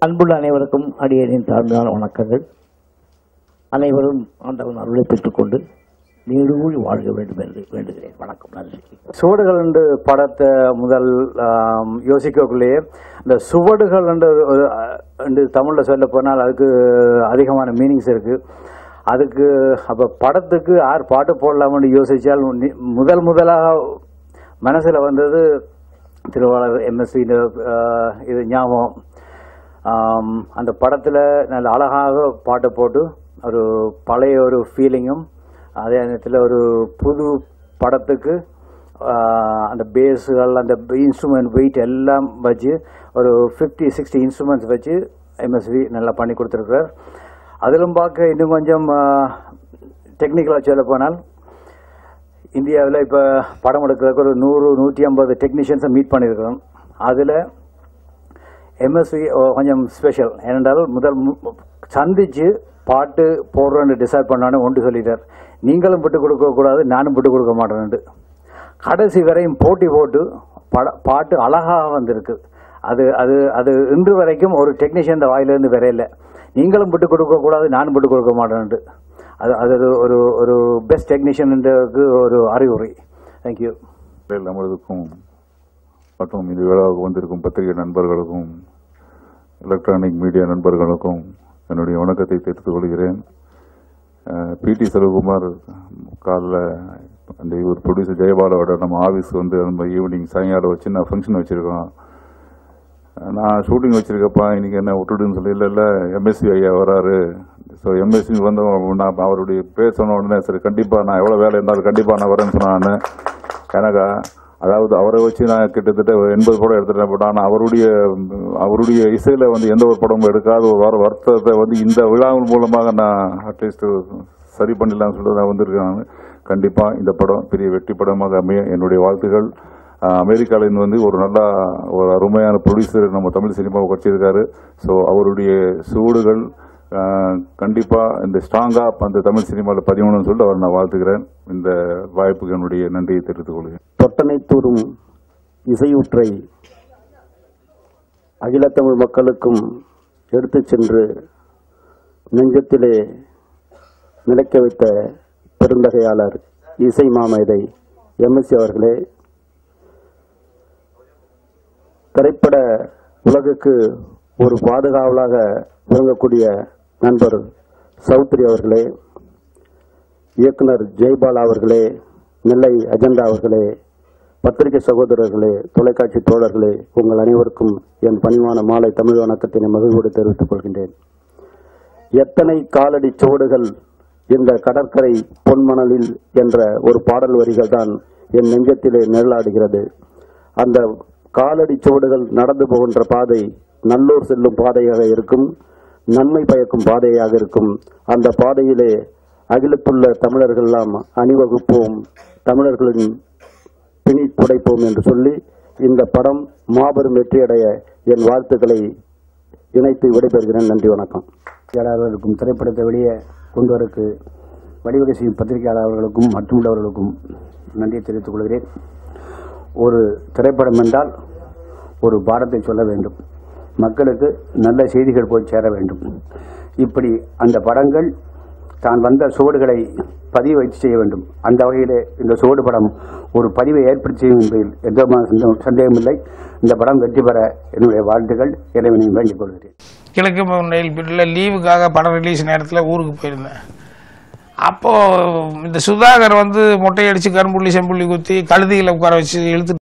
அன்புள்ள அனைவருக்கும் அடியேனின் தாழ்மையான வணக்கங்கள் அனைவரும் ஆண்டவன் அருளை பெற்றுக்கொண்டு நீடூழி வாழ்க வேண்டும் என்று வேண்டுகிறேன் வணக்கம் நன்றி சுவடுகள் என்று படத்தை முதல் ஆம், யோசிக்கக்குள்ளேயே இந்த சுவடுகள் என்று ஒரு அஹ், என்று தமிழில் சொல்ல போனால் அதுக்கு அதிகமான மீனிங்ஸ் இருக்கு அதுக்கு அப்போ படத்துக்கு யார் பாட்டு போடலாம்னு யோசிச்சால் நி- முதல் முதலாக மனசில் வந்தது திருவாளர் எம்எஸ்சி இது ஞாபகம் ஆம், அந்த படத்தில் நல்ல அழகாக பாட்டு போட்டு ஒரு பழைய ஒரு ஃபீலிங்கும் அதே நேரத்தில் ஒரு புது படத்துக்கு ஆ, அந்த பேஸுகள் அந்த இன்ஸ்ட்ருமெண்ட் வெயிட் எல்லாம் வச்சு ஒரு ஃபிஃப்டி சிக்ஸ்டி இன்ஸ்ட்ருமெண்ட்ஸ் வச்சு எம்எஸ்வி நல்லா பண்ணி கொடுத்துருக்கார் அதிலும் பார்க்க இன்னும் கொஞ்சம் டெக்னிக்கலாக சொல்ல போனால் இந்தியாவில் இப்போ படம் எடுக்கிறதுக்கு ஒரு நூறு நூற்றி ஐம்பது டெக்னீஷியன்ஸை மீட் பண்ணியிருக்கிறோம் அதில் எம்எஸ்வி கொஞ்சம் ஸ்பெஷல் ஏனென்றால் முதல் மு- சந்திச்சு பாட்டு போடுறோன்னு டிசைட் பண்ணானே ஒன்று சொல்லிட்டார் நீங்களும் விட்டு கொடுக்க கூடாது நானும் விட்டு கொடுக்க மாட்டேன்ட்டு கடைசி வரையும் போட்டி போட்டு பட பாட்டு அழகாக வந்திருக்கு அது அது அது இன்று வரைக்கும் ஒரு டெக்னீஷியன் வாயிலிருந்து வரையில நீங்களும் விட்டு கொடுக்க கூடாது நானும் விட்டு கொடுக்க மாட்டேன்ட்டு அது அது ஒரு- ஒரு ஒரு பெஸ்ட் டெக்னீஷியனுக்கு ஒரு அறிவுரை தேங்க்யூ நம்மளுக்கும் மற்றும் இது விழாவுக்கு வந்திருக்கும் பத்திரிகை நண்பர்களுக்கும் எலக்ட்ரானிக் மீடியா நண்பர்களுக்கும் என்னுடைய வணக்கத்தை தெரிவித்துக் கொள்கிறேன் பிடி செல்வகுமார் காலைல அந்த இவர் ப்ரொடியூசர் ஜெயபாலாவோட நம்ம ஆஃபீஸ் வந்து நம்ம ஈவினிங் சாயங்காலம் வச்சு நான் ஃபங்க்ஷன் வச்சுருக்கோம் நான் ஷூட்டிங் வச்சிருக்கப்பா இன்னைக்கு என்ன விட்டுடுன்னு சொல்லி இல்லை இல்லை எம்எஸ்சி ஐயா வராரு ஸோ எம்எஸ்சி வந்து நான் அவருடைய பேர் சொன்ன உடனே சரி கண்டிப்பாக நான் எவ்வளோ வேலை இருந்தாலும் கண்டிப்பாக நான் வரேன்னு சொன்னான்னு எனக்கு அதாவது அவரை வச்சு நான் கிட்டத்தட்ட ஒரு எண்பது படம் எடுத்துட்டேன் பட் ஆனால் அவருடைய அவருடைய இசையில் வந்து எந்த ஒரு படமும் எடுக்காத ஒரு வார வருத்தத்தை வந்து இந்த விழாவின் மூலமாக நான் அட்லீஸ்ட் சரி பண்ணிடலாம்னு சொல்லிட்டு நான் வந்திருக்கேன் நான் கண்டிப்பாக இந்த படம் பெரிய வெற்றி படமாக அமைய என்னுடைய வாழ்த்துக்கள் ஆஹ் அமெரிக்கால இருந்து வந்து ஒரு நல்ல ஒரு அருமையான ப்ரொடியூசர் நம்ம தமிழ் சினிமாவை வச்சிருக்காரு ஸோ அவருடைய சூடுகள் ஆஹ் கண்டிப்பா இந்த ஸ்ட்ராங்கா அந்த தமிழ் சினிமாவில் பதியணும்னு சொல்லிட்டு அவர் நான் வாழ்த்துக்கிறேன் இந்த வாய்ப்புக்கு என்னுடைய நன்றியை தெரிவித்துக் கொள்கிறேன் தொட்டனை தூரும் இசையூற்றை அகிலத்தமிழ் மக்களுக்கும் எடுத்துச் சென்று நெஞ்சத்திலே நிலைக்க வைத்த பெருந்தகையாளர் இசை மாமேதை எம்எஸ்சி அவர்களே திரைப்பட உலகுக்கு ஒரு பாதுகாவலாக விளங்கக்கூடிய நண்பர் சௌத்ரி அவர்களே இயக்குனர் ஜெய்பாலா அவர்களே நெல்லை அஜெண்டா அவர்களே பத்திரிகை சகோதரர்களே தொலைக்காட்சி தோழர்களே உங்கள் அனைவருக்கும் என் பணிவான மாலை தமிழ் வணக்கத்தினை மகிழ்வோடு தெரிவித்துக் கொள்கின்றேன் எத்தனை காலடி சுவடுகள் இந்த கடற்கரை பொன்மணலில் என்ற ஒரு பாடல் வரிகள் தான் என் நெஞ்சத்திலே நிழலாடுகிறது அந்த காலடி சுவடுகள் நடந்து போகின்ற பாதை நல்லூர் செல்லும் பாதையாக இருக்கும் நன்மை பயக்கும் பாதையாக இருக்கும் அந்த பாதையிலே அகிலத்துள்ள தமிழர்கள் எல்லாம் அணிவகுப்போம் தமிழர்களின் பிணி துடைப்போம் என்று சொல்லி இந்த படம் மாபெரும் வெற்றியடைய என் வாழ்த்துக்களை இணைத்து விடைபெறுகிறேன் நன்றி வணக்கம் பத்திரிகையாளர்களுக்கும் திரைப்படத்தை வெளியே கொண்டு வரக்கு வழிவகை செய்யும் பத்திரிகையாளர்களுக்கும் மற்றுமுள்ளவர்களுக்கும் நன்றியை தெரிவித்துக் கொள்கிறேன் ஒரு திரைப்படம் என்றால் ஒரு பாடத்தை சொல்ல வேண்டும் மக்களுக்கு நல்ல செய்திகள் போய் சேர வேண்டும் இப்படி அந்த படங்கள் தான் வந்த சுவடுகளை பதிவு வைத்து செய்ய வேண்டும் அந்த வகையிலே இந்த சுவடு படம் ஒரு பதிவை ஏற்படுத்தி செய்யும் என்பதில் எந்த விதமான சந்தேகம் சந்தேகமில்லை இந்த படம் வெற்றி பெற என்னுடைய வாழ்த்துக்கள் இறைவனையும் வேண்டிக் கொள்கிறேன் கிழக்கு மயில் பீட்டில் லீவுக்காக படம் ரிலீஸ் நேரத்தில் ஊருக்கு போயிருந்தேன் அப்போது இந்த சுதாகர் வந்து மொட்டையடிச்சு கரும்புள்ளி செம்புள்ளி குத்தி கழுதியில் உட்கார வச்சு இழுத்து